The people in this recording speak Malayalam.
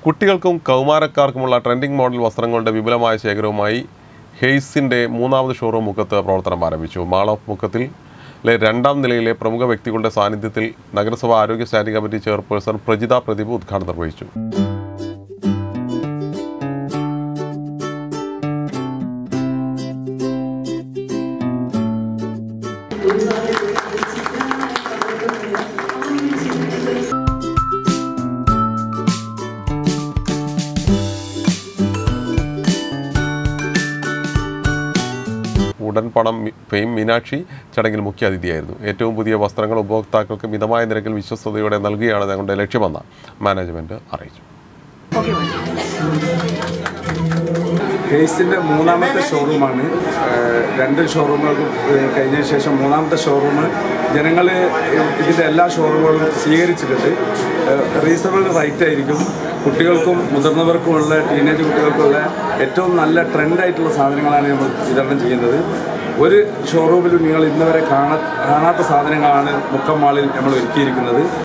കുട്ടികൾക്കും കൗമാരക്കാർക്കുമുള്ള ട്രെൻഡിംഗ് മോഡൽ വസ്ത്രങ്ങളുടെ വിപുലമായ ശേഖരവുമായി ഹെയ്സിൻ്റെ മൂന്നാമത് ഷോറൂം മുക്കത്ത് പ്രവർത്തനം ആരംഭിച്ചു മാൾ ഓഫ് മുക്കത്തിലെ രണ്ടാം നിലയിലെ പ്രമുഖ വ്യക്തികളുടെ സാന്നിധ്യത്തിൽ നഗരസഭ ആരോഗ്യ standing committee chairperson Prajitha Pradeep ഉദ്ഘാടനം നിർവഹിച്ചു ഉടൻ പണം മി- ഫെയിം മീനാക്ഷി ചടങ്ങിൽ മുഖ്യ അതിഥിയായിരുന്നു ഏറ്റവും പുതിയ വസ്ത്രങ്ങൾ ഉപഭോക്താക്കൾക്ക് മിതമായ നിരക്കിൽ വിശ്വസ്തയോടെ നൽകുകയാണ് ഞങ്ങളുടെ ലക്ഷ്യമെന്ന് മാനേജ്മെന്റ് അറിയിച്ചു ഹേസിൻ്റെ മൂന്നാമത്തെ ഷോറൂമാണ് ഏഹ് രണ്ട് ഷോറൂമുകൾക്കും ഏഹ് കഴിഞ്ഞ ശേഷം മൂന്നാമത്തെ ഷോറൂം ജനങ്ങൾ ഇതിൻ്റെ എല്ലാ ഷോറൂമുകളും സ്വീകരിച്ചിട്ടുണ്ട് റീസണബിൾ റേറ്റ് ആയിരിക്കും കുട്ടികൾക്കും മുതിർന്നവർക്കുമുള്ള ടീനേജ് കുട്ടികൾക്കുള്ള ഏറ്റവും നല്ല ട്രെൻഡായിട്ടുള്ള സാധനങ്ങളാണ് നമ്മൾ വിതരണം ചെയ്യുന്നത് ഒരു ഷോറൂമിലും നിങ്ങൾ ഇന്ന് വരെ കാണാ കാണാത്ത സാധനങ്ങളാണ് മുക്കം മാളിൽ നമ്മൾ ഒരുക്കിയിരിക്കുന്നത്